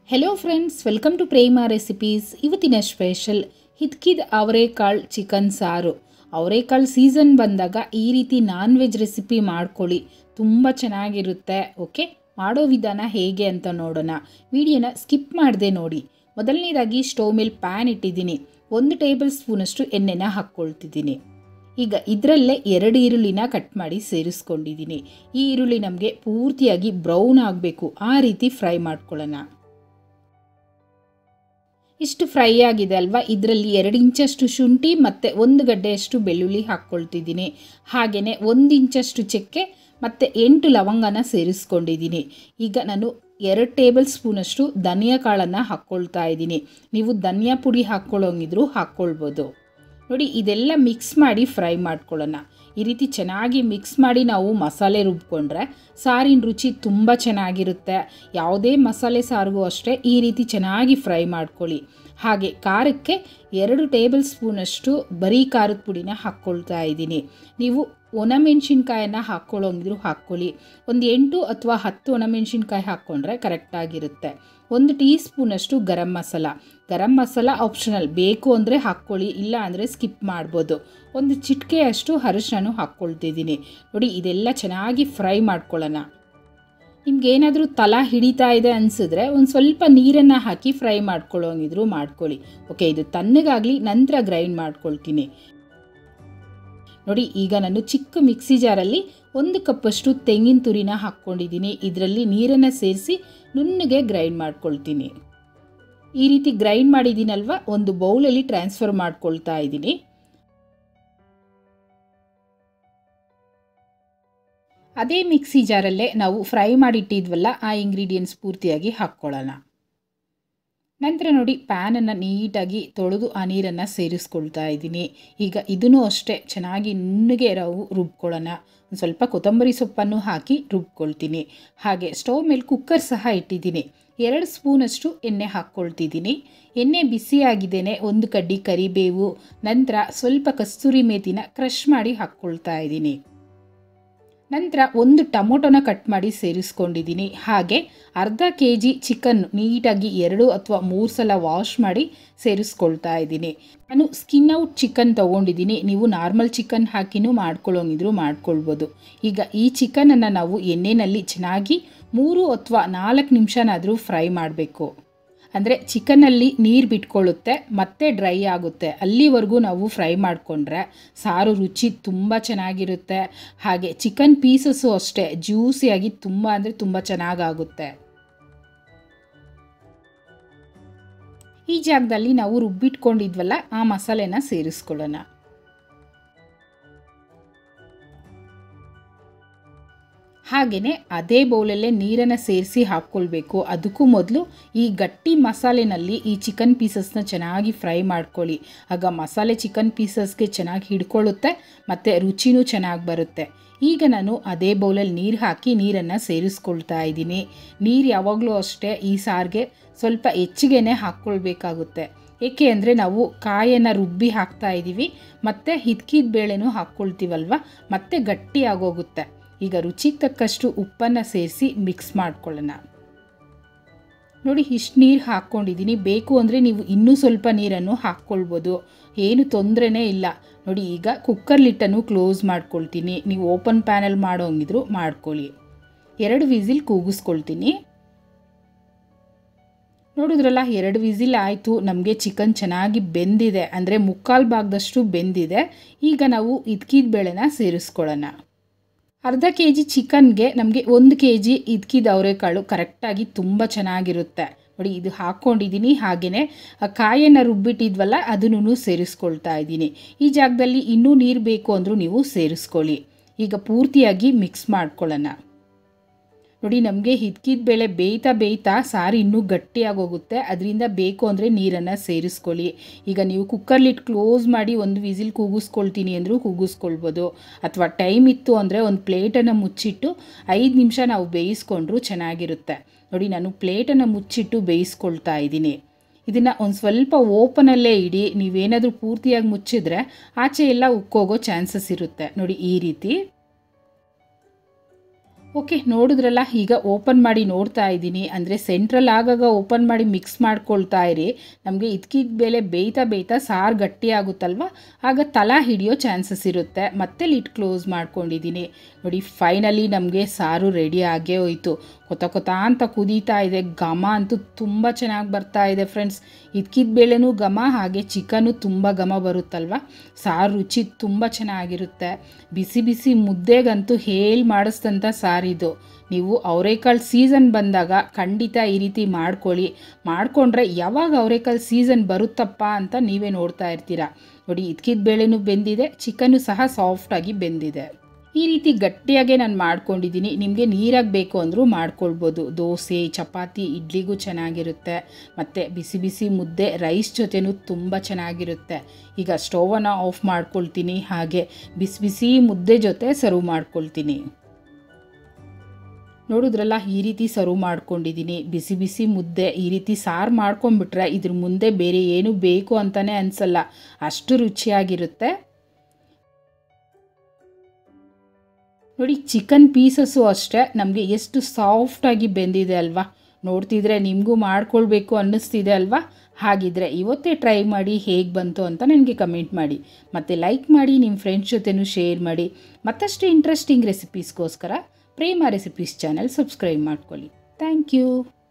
hello friends welcome to Prema recipes ಇವತ್ತಿನ special ಹಿದ್ಕಿದ ಅವರೆಕಾಳು ಚಿಕನ್ ಸಾರು ಅವರೆಕಾಳು ಸೀಸನ್ ಬಂದಾಗ ಈ ರೀತಿ ನಾನ್ ವೆಜ್ ರೆಸಿಪಿ ಮಾಡ್ಕೊಳ್ಳಿ ತುಂಬ ಚೆನ್ನಾಗಿರುತ್ತೆ ಓಕೆ ಮಾಡೋ ವಿಧಾನ ಹೇಗೆ ಅಂತ ನೋಡೋಣ ವಿಡಿಯೋನ ಸ್ಕಿಪ್ ಮಾಡದೆ ನೋಡಿ ಮೊದಲನೇದಾಗಿ ಸ್ಟವ್ ಮೇಲೆ ಪ್ಯಾನ್ ಇಟ್ಟಿದ್ದೀನಿ ಒಂದು ಟೇಬಲ್ ಸ್ಪೂನಷ್ಟು ಎಣ್ಣೆನ ಹಾಕ್ಕೊಳ್ತಿದ್ದೀನಿ ಈಗ ಇದರಲ್ಲೇ ಎರಡು ಈರುಳ್ಳಿನ ಕಟ್ ಮಾಡಿ ಸೇರಿಸ್ಕೊಂಡಿದ್ದೀನಿ ಈ ಈರುಳ್ಳಿ ನಮಗೆ ಪೂರ್ತಿಯಾಗಿ ಬ್ರೌನ್ ಆಗಬೇಕು ಆ ರೀತಿ ಫ್ರೈ ಮಾಡ್ಕೊಳ್ಳೋಣ ಇಷ್ಟು ಫ್ರೈ ಆಗಿದೆ ಅಲ್ವಾ ಇದರಲ್ಲಿ ಎರಡು ಇಂಚಷ್ಟು ಶುಂಠಿ ಮತ್ತು ಒಂದು ಗಡ್ಡೆಯಷ್ಟು ಬೆಳ್ಳುಳ್ಳಿ ಹಾಕ್ಕೊಳ್ತಿದ್ದೀನಿ ಹಾಗೆಯೇ ಒಂದು ಇಂಚಷ್ಟು ಚಕ್ಕೆ ಮತ್ತು ಎಂಟು ಲವಂಗನ ಸೇರಿಸ್ಕೊಂಡಿದ್ದೀನಿ ಈಗ ನಾನು ಎರಡು ಟೇಬಲ್ ಸ್ಪೂನಷ್ಟು ಧನಿಯಾ ಕಾಳನ್ನು ಹಾಕ್ಕೊಳ್ತಾ ಇದ್ದೀನಿ ನೀವು ಧನಿಯಾ ಪುಡಿ ಹಾಕ್ಕೊಳ್ಳೋಂಗಿದ್ರು ಹಾಕ್ಕೊಳ್ಬೋದು ನೋಡಿ ಇದೆಲ್ಲ ಮಿಕ್ಸ್ ಮಾಡಿ ಫ್ರೈ ಮಾಡ್ಕೊಳ್ಳೋಣ ಈ ರೀತಿ ಚೆನ್ನಾಗಿ ಮಿಕ್ಸ್ ಮಾಡಿ ನಾವು ಮಸಾಲೆ ರುಬ್ಕೊಂಡ್ರೆ ಸಾರಿನ ರುಚಿ ತುಂಬ ಚೆನ್ನಾಗಿರುತ್ತೆ ಯಾವುದೇ ಮಸಾಲೆ ಸಾರಿಗೂ ಅಷ್ಟೇ ಈ ರೀತಿ ಚೆನ್ನಾಗಿ ಫ್ರೈ ಮಾಡ್ಕೊಳ್ಳಿ ಹಾಗೆ ಖಾರಕ್ಕೆ ಎರಡು ಟೇಬಲ್ ಸ್ಪೂನಷ್ಟು ಬರೀ ಖಾರದ ಪುಡಿನ ಹಾಕ್ಕೊಳ್ತಾ ಇದ್ದೀನಿ ನೀವು ಒಣಮೆಣ್ಸಿನ್ಕಾಯನ್ನು ಹಾಕ್ಕೊಳ್ಳೋಂಗಿದ್ರು ಹಾಕ್ಕೊಳ್ಳಿ ಒಂದು ಎಂಟು ಅಥವಾ ಹತ್ತು ಒಣಮೆಣ್ಸಿನ್ಕಾಯಿ ಹಾಕ್ಕೊಂಡ್ರೆ ಕರೆಕ್ಟಾಗಿರುತ್ತೆ ಒಂದು ಟೀ ಸ್ಪೂನಷ್ಟು ಗರಂ ಮಸಾಲ ಗರಂ ಮಸಾಲ ಆಪ್ಷನಲ್ ಬೇಕು ಅಂದರೆ ಹಾಕ್ಕೊಳ್ಳಿ ಇಲ್ಲ ಅಂದರೆ ಸ್ಕಿಪ್ ಮಾಡ್ಬೋದು ಒಂದು ಚಿಟಿಕೆಯಷ್ಟು ಅರಿಶಿನ ಹಾಕ್ಕೊಳ್ತಿದ್ದೀನಿ ನೋಡಿ ಇದೆಲ್ಲ ಚೆನ್ನಾಗಿ ಫ್ರೈ ಮಾಡ್ಕೊಳ್ಳೋಣ ನಿಮ್ಗೇನಾದರೂ ತಲ ಹಿಡಿತಾ ಇದೆ ಅನಿಸಿದ್ರೆ ಒಂದು ಸ್ವಲ್ಪ ನೀರನ್ನು ಹಾಕಿ ಫ್ರೈ ಮಾಡ್ಕೊಳ್ಳೋಂಗಿದ್ರು ಮಾಡ್ಕೊಳ್ಳಿ ಓಕೆ ಇದು ತಣ್ಣಗಾಗಲಿ ನಂತರ ಗ್ರೈಂಡ್ ಮಾಡ್ಕೊಳ್ತೀನಿ ನೋಡಿ ಈಗ ನಾನು ಚಿಕ್ಕ ಮಿಕ್ಸಿ ಜಾರಲ್ಲಿ ಒಂದು ಕಪ್ಪಷ್ಟು ತೆಂಗಿನ ತುರಿನ ಹಾಕ್ಕೊಂಡಿದ್ದೀನಿ ಇದರಲ್ಲಿ ನೀರನ್ನು ಸೇರಿಸಿ ನುಣ್ಣಗೆ ಗ್ರೈಂಡ್ ಮಾಡ್ಕೊಳ್ತೀನಿ ಈ ರೀತಿ ಗ್ರೈಂಡ್ ಮಾಡಿದ್ದೀನಲ್ವ ಒಂದು ಬೌಲಲ್ಲಿ ಟ್ರಾನ್ಸ್ಫರ್ ಮಾಡ್ಕೊಳ್ತಾ ಇದ್ದೀನಿ ಅದೇ ಮಿಕ್ಸಿ ಜಾರಲ್ಲೇ ನಾವು ಫ್ರೈ ಮಾಡಿಟ್ಟಿದ್ವಲ್ಲ ಆ ಇಂಗ್ರೀಡಿಯೆಂಟ್ಸ್ ಪೂರ್ತಿಯಾಗಿ ಹಾಕ್ಕೊಳ್ಳೋಣ ನಂತರ ನೋಡಿ ಪ್ಯಾನನ್ನು ನೀಟಾಗಿ ತೊಳೆದು ಆ ನೀರನ್ನು ಸೇರಿಸ್ಕೊಳ್ತಾ ಇದ್ದೀನಿ ಈಗ ಇದನ್ನು ಅಷ್ಟೇ ಚೆನ್ನಾಗಿ ನುಣ್ಣಗೆ ನಾವು ರುಬ್ಕೊಳ್ಳೋಣ ಒಂದು ಸ್ವಲ್ಪ ಕೊತ್ತಂಬರಿ ಸೊಪ್ಪನ್ನು ಹಾಕಿ ರುಬ್ಕೊಳ್ತೀನಿ ಹಾಗೆ ಸ್ಟವ್ ಮೇಲೆ ಕುಕ್ಕರ್ ಸಹ ಇಟ್ಟಿದ್ದೀನಿ ಎರಡು ಸ್ಪೂನಷ್ಟು ಎಣ್ಣೆ ಹಾಕ್ಕೊಳ್ತಿದ್ದೀನಿ ಎಣ್ಣೆ ಬಿಸಿಯಾಗಿದ್ದೇನೆ ಒಂದು ಕಡ್ಡಿ ಕರಿಬೇವು ನಂತರ ಸ್ವಲ್ಪ ಕಸ್ತೂರಿ ಮೇಥಿನ ಕ್ರಷ್ ಮಾಡಿ ಹಾಕ್ಕೊಳ್ತಾ ಇದ್ದೀನಿ ನಂತರ ಒಂದು ಟೊಮೊಟೊನ ಕಟ್ ಮಾಡಿ ಸೇರಿಸ್ಕೊಂಡಿದ್ದೀನಿ ಹಾಗೆ ಅರ್ಧ ಕೆ ಜಿ ಚಿಕನ್ ನೀಟಾಗಿ ಎರಡು ಅಥವಾ ಮೂರು ಸಲ ವಾಶ್ ಮಾಡಿ ಸೇರಿಸ್ಕೊಳ್ತಾ ಇದ್ದೀನಿ ನಾನು ಸ್ಕಿನ್ ಔಟ್ ಚಿಕನ್ ತೊಗೊಂಡಿದ್ದೀನಿ ನೀವು ನಾರ್ಮಲ್ ಚಿಕನ್ ಹಾಕಿನೂ ಮಾಡ್ಕೊಳ್ಳೋಂಗಿದ್ರು ಮಾಡ್ಕೊಳ್ಬೋದು ಈಗ ಈ ಚಿಕನನ್ನು ನಾವು ಎಣ್ಣೆಯಲ್ಲಿ ಚೆನ್ನಾಗಿ ಮೂರು ಅಥವಾ ನಾಲ್ಕು ನಿಮಿಷನಾದರೂ ಫ್ರೈ ಮಾಡಬೇಕು ಅಂದರೆ ಚಿಕನಲ್ಲಿ ನೀರು ಬಿಟ್ಕೊಳ್ಳುತ್ತೆ ಮತ್ತೆ ಡ್ರೈ ಆಗುತ್ತೆ ಅಲ್ಲಿವರೆಗೂ ನಾವು ಫ್ರೈ ಮಾಡಿಕೊಂಡ್ರೆ ಸಾರು ರುಚಿ ತುಂಬ ಚೆನ್ನಾಗಿರುತ್ತೆ ಹಾಗೆ ಚಿಕನ್ ಪೀಸಸ್ಸು ಅಷ್ಟೇ ಜ್ಯೂಸಿಯಾಗಿ ತುಂಬ ಅಂದರೆ ತುಂಬ ಚೆನ್ನಾಗಾಗುತ್ತೆ ಈ ಜಾಗದಲ್ಲಿ ನಾವು ರುಬ್ಬಿಟ್ಕೊಂಡಿದ್ವಲ್ಲ ಆ ಮಸಾಲೆನ ಸೇರಿಸ್ಕೊಳ್ಳೋಣ ಹಾಗೆಯೇ ಅದೇ ಬೌಲಲ್ಲೇ ನೀರನ್ನು ಸೇರಿಸಿ ಹಾಕ್ಕೊಳ್ಬೇಕು ಅದಕ್ಕೂ ಮೊದಲು ಈ ಗಟ್ಟಿ ಮಸಾಲೆನಲ್ಲಿ ಈ ಚಿಕನ್ ಪೀಸಸ್ನ ಚೆನ್ನಾಗಿ ಫ್ರೈ ಮಾಡ್ಕೊಳ್ಳಿ ಆಗ ಮಸಾಲೆ ಚಿಕನ್ ಪೀಸಸ್ಗೆ ಚೆನ್ನಾಗಿ ಹಿಡ್ಕೊಳ್ಳುತ್ತೆ ಮತ್ತು ರುಚಿನೂ ಚೆನ್ನಾಗಿ ಬರುತ್ತೆ ಈಗ ನಾನು ಅದೇ ಬೌಲಲ್ಲಿ ನೀರು ಹಾಕಿ ನೀರನ್ನು ಸೇರಿಸ್ಕೊಳ್ತಾ ಇದ್ದೀನಿ ನೀರು ಯಾವಾಗಲೂ ಅಷ್ಟೇ ಈ ಸಾರಿಗೆ ಸ್ವಲ್ಪ ಹೆಚ್ಚಿಗೆನೇ ಹಾಕ್ಕೊಳ್ಬೇಕಾಗುತ್ತೆ ಏಕೆ ಅಂದರೆ ನಾವು ಕಾಯನ್ನು ರುಬ್ಬಿ ಹಾಕ್ತಾ ಇದ್ದೀವಿ ಮತ್ತು ಹಿದ್ಕಿದ ಬೇಳೆನೂ ಹಾಕ್ಕೊಳ್ತೀವಲ್ವ ಮತ್ತೆ ಗಟ್ಟಿ ಆಗೋಗುತ್ತೆ ಈಗ ರುಚಿಗೆ ತಕ್ಕಷ್ಟು ಉಪ್ಪನ್ನು ಸೇರಿಸಿ ಮಿಕ್ಸ್ ಮಾಡ್ಕೊಳ್ಳೋಣ ನೋಡಿ ಇಷ್ಟು ನೀರು ಹಾಕ್ಕೊಂಡಿದ್ದೀನಿ ಬೇಕು ಅಂದರೆ ನೀವು ಇನ್ನೂ ಸ್ವಲ್ಪ ನೀರನ್ನು ಹಾಕ್ಕೊಳ್ಬೋದು ಏನು ತೊಂದರೆನೇ ಇಲ್ಲ ನೋಡಿ ಈಗ ಕುಕ್ಕರ್ ಲಿಟ್ಟನ್ನು ಕ್ಲೋಸ್ ಮಾಡ್ಕೊಳ್ತೀನಿ ನೀವು ಓಪನ್ ಪ್ಯಾನಲ್ಲಿ ಮಾಡೋಂಗಿದ್ರು ಮಾಡ್ಕೊಳ್ಳಿ ಎರಡು ವಿಸಿಲ್ ಕೂಗಿಸ್ಕೊಳ್ತೀನಿ ನೋಡಿದ್ರಲ್ಲ ಎರಡು ವಿಸಿಲ್ ಆಯಿತು ನಮಗೆ ಚಿಕನ್ ಚೆನ್ನಾಗಿ ಬೆಂದಿದೆ ಅಂದರೆ ಮುಕ್ಕಾಲು ಭಾಗದಷ್ಟು ಬೆಂದಿದೆ ಈಗ ನಾವು ಇದ್ಕಿದ ಬೇಳೆನ ಸೇರಿಸ್ಕೊಳ್ಳೋಣ ಅರ್ಧ ಕೆ ಜಿ ಚಿಕನ್ಗೆ ನಮಗೆ ಒಂದು ಕೆ ಜಿ ಇದ್ಕಿದ ಅವರೆಕಾಳು ಕರೆಕ್ಟಾಗಿ ತುಂಬ ಚೆನ್ನಾಗಿರುತ್ತೆ ನೋಡಿ ಇದು ಹಾಕ್ಕೊಂಡಿದ್ದೀನಿ ಹಾಗೆಯೇ ಕಾಯನ್ನು ರುಬ್ಬಿಟ್ಟಿದ್ವಲ್ಲ ಅದನ್ನು ಸೇರಿಸ್ಕೊಳ್ತಾ ಇದ್ದೀನಿ ಈ ಜಾಗದಲ್ಲಿ ಇನ್ನೂ ನೀರು ಬೇಕು ಅಂದರೂ ನೀವು ಸೇರಿಸ್ಕೊಳ್ಳಿ ಈಗ ಪೂರ್ತಿಯಾಗಿ ಮಿಕ್ಸ್ ಮಾಡ್ಕೊಳ್ಳೋಣ ನೋಡಿ ನಮಗೆ ಹಿದ್ಕಿದ ಬೇಳೆ ಬೇಯ್ತಾ ಬೇಯ್ತಾ ಸಾರು ಇನ್ನೂ ಗಟ್ಟಿಯಾಗೋಗುತ್ತೆ ಅದರಿಂದ ಬೇಕು ಅಂದರೆ ನೀರನ್ನು ಸೇರಿಸ್ಕೊಳ್ಳಿ ಈಗ ನೀವು ಕುಕ್ಕರ್ಲಿಟ್ಟು ಕ್ಲೋಸ್ ಮಾಡಿ ಒಂದು ವಿಸಿಲ್ ಕೂಗಿಸ್ಕೊಳ್ತೀನಿ ಅಂದರೂ ಕೂಗಿಸ್ಕೊಳ್ಬೋದು ಅಥವಾ ಟೈಮ್ ಇತ್ತು ಅಂದರೆ ಒಂದು ಪ್ಲೇಟನ್ನು ಮುಚ್ಚಿಟ್ಟು ಐದು ನಿಮಿಷ ನಾವು ಬೇಯಿಸ್ಕೊಂಡ್ರೂ ಚೆನ್ನಾಗಿರುತ್ತೆ ನೋಡಿ ನಾನು ಪ್ಲೇಟನ್ನು ಮುಚ್ಚಿಟ್ಟು ಬೇಯಿಸ್ಕೊಳ್ತಾ ಇದ್ದೀನಿ ಇದನ್ನು ಒಂದು ಸ್ವಲ್ಪ ಓಪನಲ್ಲೇ ಇಡಿ ನೀವೇನಾದರೂ ಪೂರ್ತಿಯಾಗಿ ಮುಚ್ಚಿದ್ರೆ ಆಚೆ ಎಲ್ಲ ಉಕ್ಕೋಗೋ ಚಾನ್ಸಸ್ ಇರುತ್ತೆ ನೋಡಿ ಈ ರೀತಿ ಓಕೆ ನೋಡಿದ್ರಲ್ಲ ಈಗ ಓಪನ್ ಮಾಡಿ ನೋಡ್ತಾ ಇದ್ದೀನಿ ಅಂದರೆ ಸೆಂಟ್ರಲ್ ಆಗಾಗ ಓಪನ್ ಮಾಡಿ ಮಿಕ್ಸ್ ಮಾಡ್ಕೊಳ್ತಾ ಇರಿ ನಮಗೆ ಇದಕ್ಕಿದ ಬೇಳೆ ಬೇಯ್ತಾ ಬೇಯ್ತಾ ಸಾರು ಗಟ್ಟಿ ಆಗುತ್ತಲ್ವ ಆಗ ತಲಾ ಹಿಡಿಯೋ ಚಾನ್ಸಸ್ ಇರುತ್ತೆ ಮತ್ತೆ ಲಿಟ್ ಕ್ಲೋಸ್ ಮಾಡ್ಕೊಂಡಿದ್ದೀನಿ ನೋಡಿ ಫೈನಲಿ ನಮಗೆ ಸಾರು ರೆಡಿ ಆಗೇ ಹೋಯಿತು ಕೊತ ಕೊತ ಅಂತ ಕುದೀತಾ ಇದೆ ಘಮ ಅಂತೂ ತುಂಬ ಚೆನ್ನಾಗಿ ಬರ್ತಾ ಇದೆ ಫ್ರೆಂಡ್ಸ್ ಇದಕ್ಕಿದ ಬೇಳೆನೂ ಘಮ ಹಾಗೆ ಚಿಕನು ತುಂಬ ಘಮ ಬರುತ್ತಲ್ವ ಸಾರು ರುಚಿ ತುಂಬ ಚೆನ್ನಾಗಿರುತ್ತೆ ಬಿಸಿ ಬಿಸಿ ಮುದ್ದೆಗಂತೂ ಹೇಳಿ ಮಾಡಿಸ್ತಂಥ ಸಾರಿದು ನೀವು ಅವರೇಕಾಳು ಸೀಸನ್ ಬಂದಾಗ ಖಂಡಿತ ಈ ರೀತಿ ಮಾಡ್ಕೊಳ್ಳಿ ಮಾಡಿಕೊಂಡ್ರೆ ಯಾವಾಗ ಅವರೇಕಾಳು ಸೀಸನ್ ಬರುತ್ತಪ್ಪ ಅಂತ ನೀವೇ ನೋಡ್ತಾ ಇರ್ತೀರ ನೋಡಿ ಇದಕ್ಕಿದ ಬೇಳೆನೂ ಬೆಂದಿದೆ ಚಿಕನ್ನು ಸಹ ಸಾಫ್ಟಾಗಿ ಬೆಂದಿದೆ ಈ ರೀತಿ ಗಟ್ಟಿಯಾಗೆ ನಾನು ಮಾಡ್ಕೊಂಡಿದ್ದೀನಿ ನಿಮಗೆ ನೀರಾಗಿ ಬೇಕು ಅಂದರೂ ಮಾಡ್ಕೊಳ್ಬೋದು ದೋಸೆ ಚಪಾತಿ ಇಡ್ಲಿಗೂ ಚೆನ್ನಾಗಿರುತ್ತೆ ಮತ್ತು ಬಿಸಿ ಬಿಸಿ ಮುದ್ದೆ ರೈಸ್ ಜೊತೆನೂ ತುಂಬ ಚೆನ್ನಾಗಿರುತ್ತೆ ಈಗ ಸ್ಟೋವನ್ನು ಆಫ್ ಮಾಡ್ಕೊಳ್ತೀನಿ ಹಾಗೆ ಬಿಸಿ ಬಿಸಿ ಮುದ್ದೆ ಜೊತೆ ಸರ್ವ್ ಮಾಡ್ಕೊಳ್ತೀನಿ ನೋಡಿದ್ರಲ್ಲ ಈ ರೀತಿ ಸರ್ವ್ ಮಾಡ್ಕೊಂಡಿದ್ದೀನಿ ಬಿಸಿ ಬಿಸಿ ಮುದ್ದೆ ಈ ರೀತಿ ಸಾರು ಮಾಡ್ಕೊಂಡ್ಬಿಟ್ರೆ ಇದ್ರ ಮುಂದೆ ಬೇರೆ ಏನು ಬೇಕು ಅಂತಲೇ ಅನಿಸಲ್ಲ ಅಷ್ಟು ರುಚಿಯಾಗಿರುತ್ತೆ ನೋಡಿ ಚಿಕನ್ ಪೀಸಸ್ಸು ಅಷ್ಟೇ ನಮಗೆ ಎಷ್ಟು ಸಾಫ್ಟಾಗಿ ಬೆಂದಿದೆ ಅಲ್ವಾ ನೋಡ್ತಿದ್ರೆ ನಿಮಗೂ ಮಾಡ್ಕೊಳ್ಬೇಕು ಅನ್ನಿಸ್ತಿದೆ ಅಲ್ವಾ ಹಾಗಿದ್ರೆ ಇವತ್ತೇ ಟ್ರೈ ಮಾಡಿ ಹೇಗೆ ಬಂತು ಅಂತ ನನಗೆ ಕಮೆಂಟ್ ಮಾಡಿ ಮತ್ತು ಲೈಕ್ ಮಾಡಿ ನಿಮ್ಮ ಫ್ರೆಂಡ್ಸ್ ಜೊತೆನೂ ಶೇರ್ ಮಾಡಿ ಮತ್ತಷ್ಟು ಇಂಟ್ರೆಸ್ಟಿಂಗ್ ರೆಸಿಪೀಸ್ಗೋಸ್ಕರ ಪ್ರೇಮ ರೆಸಿಪೀಸ್ ಚಾನಲ್ ಸಬ್ಸ್ಕ್ರೈಬ್ ಮಾಡ್ಕೊಳ್ಳಿ ಥ್ಯಾಂಕ್ ಯು